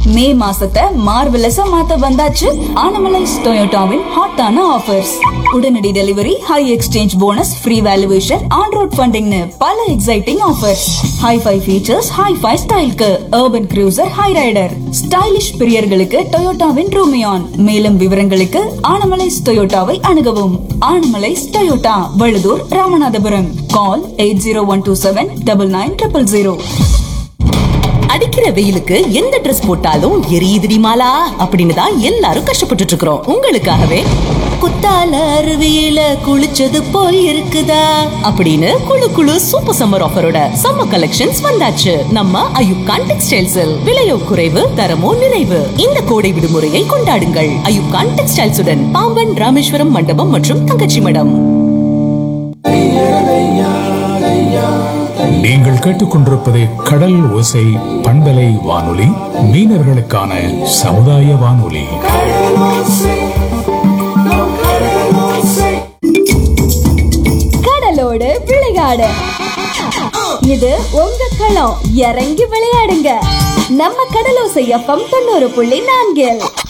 மே மாசத்தை மார்வெலஸா மாத்த வந்தாச்சு ஆனமலைஸ் டொயோட்டாவின் ஹாட்டான ஆஃபர்ஸ் உடனடி delivery high exchange bonus free valuation on road ஃபண்டிங்னு பல exciting offers hi fi features hi fi ஸ்டைல்க்கு urban cruiser Hyryder stylish பிரியர்களுக்கு டொயோட்டாவின் ரூமியான் மேலும் விவரங்களுக்கு ஆனமலைஸ் டொயோட்டாவை அணுகவும் Anamalais Toyota Valudhur Ramanathapuram call eight zero one two seven double nine triple zero அடிக்கிற வெயிலுக்கு எந்த Dress போட்டாலும் எரியுதுடி மாலா அப்படின்னு தான் எல்லாரும் கஷ்டப்பட்டுட்டு இருக்கிறோம் உங்களுக்காகவே குத்தால அருவியில குளிச்சது போல் இருக்குதா அப்படின்னு குளு குளு சூப்பர் சம்மர் ஆஃபரோட சம்மர் கலெக்ஷன்ஸ் வந்தாச்சு நம்ம அயுப்கான் டெக்ஸ்டைல்ஸில் விலையோ குறைவு தரமோ நிறைவு இந்த கோடை விடுமுறையை கொண்டாடுங்கள் அயுப்கான் டெக்ஸ்டைல்ஸுடன் பாம்பன் ராமேஸ்வரம் மண்டபம் மற்றும் தங்கச்சி மடம் நீங்கள் கேட்டுக்கொண்டிருப்பது கடல் ஓசை பண்பலை வானொலி மீனவர்களுக்கான சமுதாய வானொலி கடலோடு விளையாடு இது உங்க களம் இறங்கி விளையாடுங்க நம்ம கடலோசை எஃப்எம் தொண்ணூறு புள்ளி நான்கில்